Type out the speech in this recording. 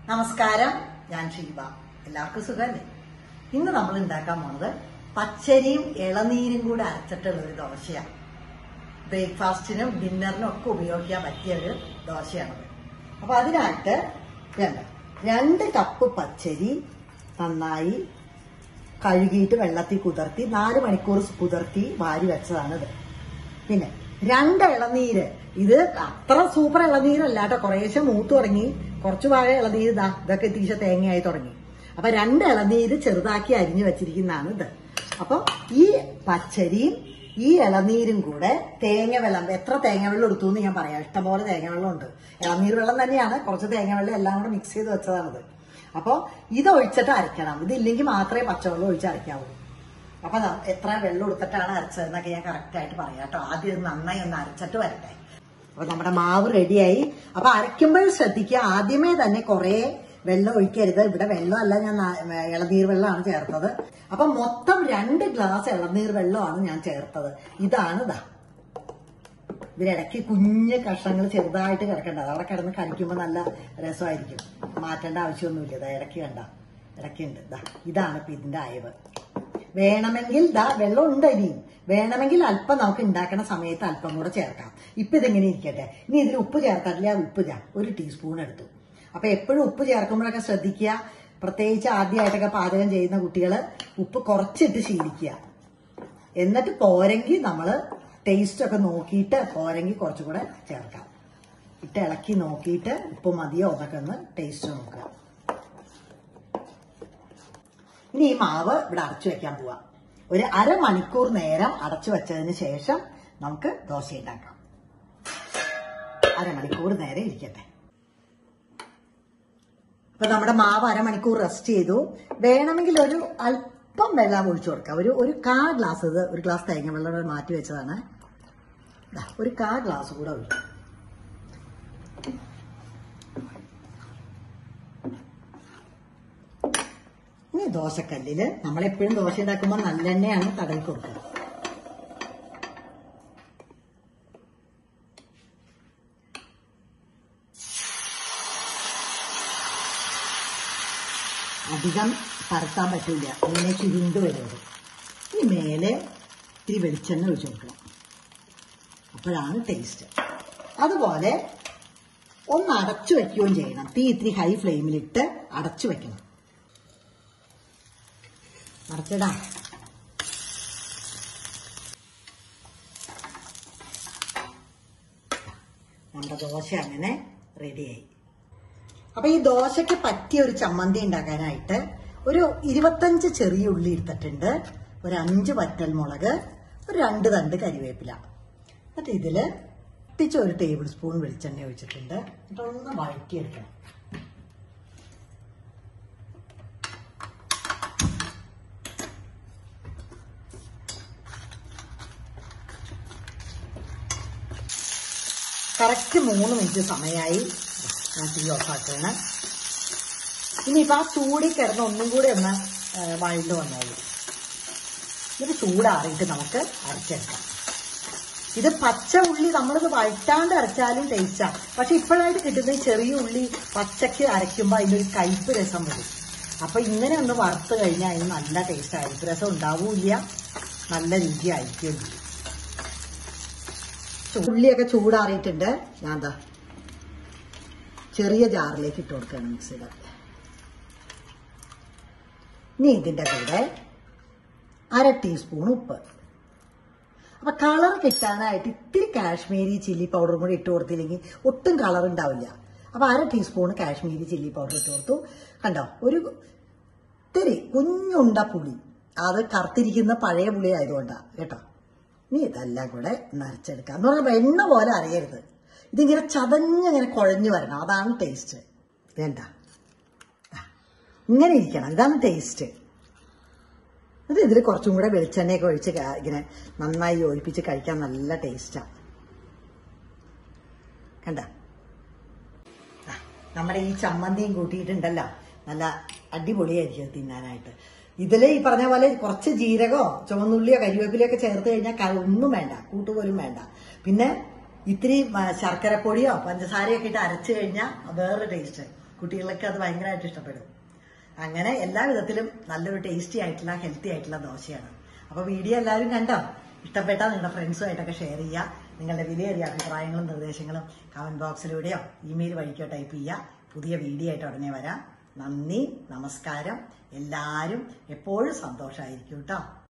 നമസ്കാരം ഞാൻ ഷീബ എല്ലാവർക്കും സുഖമല്ലേ ഇന്ന് നമ്മൾ ഉണ്ടാക്കാൻ പോണത് പച്ചരിയും ഇളനീരും കൂടെ അരച്ചിട്ടുള്ള ഒരു ദോശയാണ് ബ്രേക്ക്ഫാസ്റ്റിനും ഡിന്നറിനും ഒക്കെ ഉപയോഗിക്കാൻ പറ്റിയ ഒരു ദോശയാണത് അപ്പൊ അതിനായിട്ട് വേണ്ട രണ്ട് കപ്പ് പച്ചരി നന്നായി കഴുകിയിട്ട് വെള്ളത്തിൽ കുതിർത്തി നാല് മണിക്കൂർ കുതിർത്തി വാരി വെച്ചതാണിത് പിന്നെ രണ്ട് ഇളനീര് ഇത് അത്ര സൂപ്പർ ഇളനീരല്ല കേട്ടോ കുറേശ്ശെ മൂത്ത് തുടങ്ങി കുറച്ച് ഭാഗം ഇളനീര് ഇതാ ഇതൊക്കെ തീശ തേങ്ങയായി തുടങ്ങി അപ്പൊ രണ്ട് ഇളനീര് ചെറുതാക്കി അരിഞ്ഞു വെച്ചിരിക്കുന്നതാണ് ഇത് അപ്പൊ ഈ പച്ചരിയും ഈ ഇളനീരും കൂടെ തേങ്ങ വെള്ളം എത്ര തേങ്ങ വെള്ളം എടുത്തു എന്ന് ഞാൻ പറയാം ഇഷ്ടംപോലെ തേങ്ങ വെള്ളം ഉണ്ട് ഇളനീർ വെള്ളം തന്നെയാണ് കുറച്ച് തേങ്ങ വെള്ളം എല്ലാം കൂടെ മിക്സ് ചെയ്ത് വെച്ചതാണിത് അപ്പൊ ഇത് ഒഴിച്ചിട്ട് അരയ്ക്കണം ഇതില്ലെങ്കിൽ മാത്രമേ പച്ചവെള്ളം ഒഴിച്ച് അരയ്ക്കാവൂ അപ്പൊ ദാ എത്ര വെള്ളം എടുത്തിട്ടാണ് അരച്ചതെന്നൊക്കെ ഞാൻ കറക്റ്റ് ആയിട്ട് പറയാം കേട്ടോ ആദ്യം ഇത് നന്നായി ഒന്ന് അരച്ചിട്ട് വരട്ടെ അപ്പൊ നമ്മുടെ മാവ് റെഡിയായി അപ്പൊ അരയ്ക്കുമ്പോൾ ശ്രദ്ധിക്കുക ആദ്യമേ തന്നെ കുറെ വെള്ളം ഒഴിക്കരുത് ഇവിടെ വെള്ളമല്ല ഞാൻ ന- ഇളനീർ വെള്ളമാണ് ചേർത്തത് അപ്പൊ മൊത്തം രണ്ട് ഗ്ലാസ് ഇളനീർ വെള്ളമാണ് ഞാൻ ചേർത്തത് ഇതാണ് ഇതാ ഇതിലിടയ്ക്ക് കുഞ്ഞ് കഷ്ണങ്ങൾ ചെറുതായിട്ട് കിടക്കണ്ട അതവിടെ കിടന്ന് കടിക്കുമ്പോൾ നല്ല രസമായിരിക്കും മാറ്റേണ്ട ആവശ്യമൊന്നുമില്ല ഇതാ ഇടയ്ക്ക് കണ്ട ഇടയ്ക്കുണ്ട് ഇതാ ഇതാണ് ഇപ്പൊ ഇതിന്റെ അയവ് വേണമെങ്കിൽ ദാ വെള്ളം ഉണ്ട് ഇനിയും വേണമെങ്കിൽ അല്പം നമുക്ക് ഉണ്ടാക്കുന്ന സമയത്ത് അല്പം കൂടെ ചേർക്കാം ഇപ്പൊ ഇതിങ്ങനെ ഇരിക്കട്ടെ ഇനി ഇതിൽ ഉപ്പ് ചേർക്കാറില്ല ഉപ്പ് ഞാൻ ഒരു ടീസ്പൂൺ എടുത്തു അപ്പൊ എപ്പോഴും ഉപ്പ് ചേർക്കുമ്പോഴൊക്കെ ശ്രദ്ധിക്കുക പ്രത്യേകിച്ച് ആദ്യമായിട്ടൊക്കെ പാചകം ചെയ്യുന്ന കുട്ടികൾ ഉപ്പ് കുറച്ചിട്ട് ശീലിക്കുക എന്നിട്ട് പോരെങ്കിൽ നമ്മൾ ടേസ്റ്റ് ഒക്കെ നോക്കിയിട്ട് പോരെങ്കിൽ കുറച്ചും കൂടെ ചേർക്കാം ഇട്ട് ഇളക്കി നോക്കിയിട്ട് ഉപ്പ് മതിയോ എന്നൊക്കെ ഒന്ന് ടേസ്റ്റ് നോക്കുക ഇനി ഈ മാവ് ഇവിടെ അടച്ചു വെക്കാൻ പോവാം ഒരു അരമണിക്കൂർ നേരം അടച്ചു വെച്ചതിന് ശേഷം നമുക്ക് ദോശ ഉണ്ടാക്കാം അരമണിക്കൂർ നേരം ഇരിക്കട്ടെ ഇപ്പൊ നമ്മുടെ മാവ് അരമണിക്കൂർ റെസ്റ്റ് ചെയ്തു വേണമെങ്കിൽ ഒരു അല്പം വെള്ളം ഒഴിച്ചു കൊടുക്കാം ഒരു ഒരു കാ ഗ്ലാസ് ഇത് ഒരു ഗ്ലാസ് തേങ്ങ വെള്ളം കൂടെ മാറ്റി വെച്ചതാണ് ദാ, ഒരു കാ ഗ്ലാസ് കൂടെ ഒഴിക്കും ഇനി ദോശക്കല്ലില് നമ്മളെപ്പോഴും ദോശ ഉണ്ടാക്കുമ്പോൾ നല്ലെണ്ണയാണ് തടവി കൊടുക്കുക അധികം പരത്താൻ പറ്റില്ല ഇങ്ങനെ ചുരുണ്ട് വരുന്നത് ഇനി മേലെ ഇത്തിരി വെളിച്ചെണ്ണ ഒഴിച്ചു കൊടുക്കണം അപ്പോഴാണ് ടേസ്റ്റ് അതുപോലെ ഒന്ന് അടച്ചു വെക്കുകയും ചെയ്യണം തീ ഇത്തിരി ഹൈ ഫ്ലെയിമിലിട്ട് അടച്ചു വെക്കണം അടച്ചിടാം നമ്മുടെ ദോശ അങ്ങനെ റെഡിയായി അപ്പൊ ഈ ദോശയ്ക്ക് പറ്റിയ ഒരു ചമ്മന്തി ഉണ്ടാക്കാനായിട്ട് ഒരു ഇരുപത്തഞ്ച് ചെറിയ ഉള്ളി എടുത്തിട്ടുണ്ട് ഒരു അഞ്ച് വറ്റൽമുളക് ഒരു രണ്ട് തണ്ട് കരിവേപ്പില എന്നിട്ട് ഇതില് ഒട്ടിച്ച ഒരു ടേബിൾ സ്പൂൺ വെളിച്ചെണ്ണ ഒഴിച്ചിട്ടുണ്ട് എന്നിട്ട് ഒന്ന് വഴറ്റിയെടുക്കണം കറക്റ്റ് മൂന്ന് മിനിറ്റ് സമയമായി ഞാൻ തീ ഓഫാക്കുകയാണ് ഇനിയിപ്പോൾ ആ ചൂടിൽ കിടന്ന് ഒന്നും കൂടി ഒന്ന് വഴണ്ട് വന്നോളൂ ഇത് ചൂടാറിയിട്ട് നമുക്ക് അരച്ചെടുക്കാം ഇത് പച്ച ഉള്ളി നമ്മളിത് വഴറ്റാണ്ട് അരച്ചാലും ടേസ്റ്റാണ് പക്ഷെ ഇപ്പോഴായിട്ട് കിട്ടുന്ന ഈ ചെറിയ ഉള്ളി പച്ചക്ക് അരയ്ക്കുമ്പോൾ അതിൻ്റെ ഒരു കയ്പ് രസം വരും അപ്പൊ ഇങ്ങനെ ഒന്ന് വറുത്ത് കഴിഞ്ഞാൽ അതിന് നല്ല ടേസ്റ്റ് ആയിരിക്കും രസം ഉണ്ടാവൂല നല്ല രുചി ആയിരിക്കും ഉള്ളിയൊക്കെ ചൂടാറിയിട്ടുണ്ട് ഞാൻ എന്താ ചെറിയ ജാറിലേക്ക് ഇട്ട് കൊടുക്കണം മിക്സിയുടെ ഇനി ഇതിന്റെ കൂടെ അര ടീസ്പൂൺ ഉപ്പ് അപ്പൊ കളർ കിട്ടാനായിട്ട് ഇത്തിരി കാശ്മീരി ചില്ലി പൗഡറും കൂടി ഇട്ട് കൊടുത്തില്ലെങ്കിൽ ഒട്ടും കളർ ഉണ്ടാവില്ല അപ്പൊ അര ടീസ്പൂൺ കാശ്മീരി ചില്ലി പൗഡർ ഇട്ട് കൊടുത്തു കണ്ടോ ഒരു ഇത്തിരി കുഞ്ഞുണ്ട പുളി അത് കറുത്തിരിക്കുന്ന പഴയ പുളി ആയതുകൊണ്ടാ കേട്ടോ ഇനി ഇതെല്ലാം കൂടെ നരച്ചെടുക്കാം എന്ന് പറയുമ്പോൾ എണ്ണ പോലെ അറിയരുത് ഇതിങ്ങനെ ചതഞ്ഞിങ്ങനെ കുഴഞ്ഞു വരണം അതാണ് ടേസ്റ്റ് വേണ്ട ഇങ്ങനെ ഇരിക്കണം ഇതാണ് ടേസ്റ്റ് ഇത് ഇതിൽ കുറച്ചും കൂടെ വെളിച്ചെണ്ണയൊക്കെ ഒഴിച്ച് ക- ഇങ്ങനെ നന്നായി ഒഴിപ്പിച്ച് കഴിക്കാൻ നല്ല ടേസ്റ്റാണ് കണ്ട ആ, നമ്മുടെ ഈ ചമ്മന്തിയും കൂട്ടിയിട്ടുണ്ടല്ലോ നല്ല അടിപൊളിയായിരിക്കും തിന്നാനായിട്ട് ഇതിൽ ഈ പറഞ്ഞ പോലെ കുറച്ച് ജീരകമോ ചുവന്നുള്ളിയോ കരിവേപ്പിലയോ ഒക്കെ ചേർത്ത് കഴിഞ്ഞാൽ ക- ഒന്നും വേണ്ട കൂട്ടുപോലും വേണ്ട പിന്നെ ഇത്തിരി മ, ശർക്കരപ്പൊടിയോ പഞ്ചസാരയോ ഒക്കെ ഇട്ട് അരച്ചു കഴിഞ്ഞാൽ വേറൊരു ടേസ്റ്റ് കുട്ടികൾക്ക് അത് ഭയങ്കരമായിട്ട് ഇഷ്ടപ്പെടും അങ്ങനെ എല്ലാ വിധത്തിലും നല്ലൊരു ടേസ്റ്റി ആയിട്ടുള്ള ഹെൽത്തി ആയിട്ടുള്ള ദോശയാണ് അപ്പൊ വീഡിയോ എല്ലാവരും കണ്ടോ ഇഷ്ടപ്പെട്ടാൽ നിങ്ങളുടെ ഫ്രണ്ട്സുമായിട്ടൊക്കെ ഷെയർ ചെയ്യുക നിങ്ങളുടെ വിലയേറിയ അഭിപ്രായങ്ങളും നിർദ്ദേശങ്ങളും കമന്റ് ബോക്സിലൂടെയോ ഇമെയിൽ വഴിക്കോ ടൈപ്പ് ചെയ്യുക പുതിയ വീഡിയോ ആയിട്ട് ഉടനെ വരാം നന്ദി നമസ്കാരം എല്ലാവരും എപ്പോഴും സന്തോഷമായിരിക്കും കേട്ടോ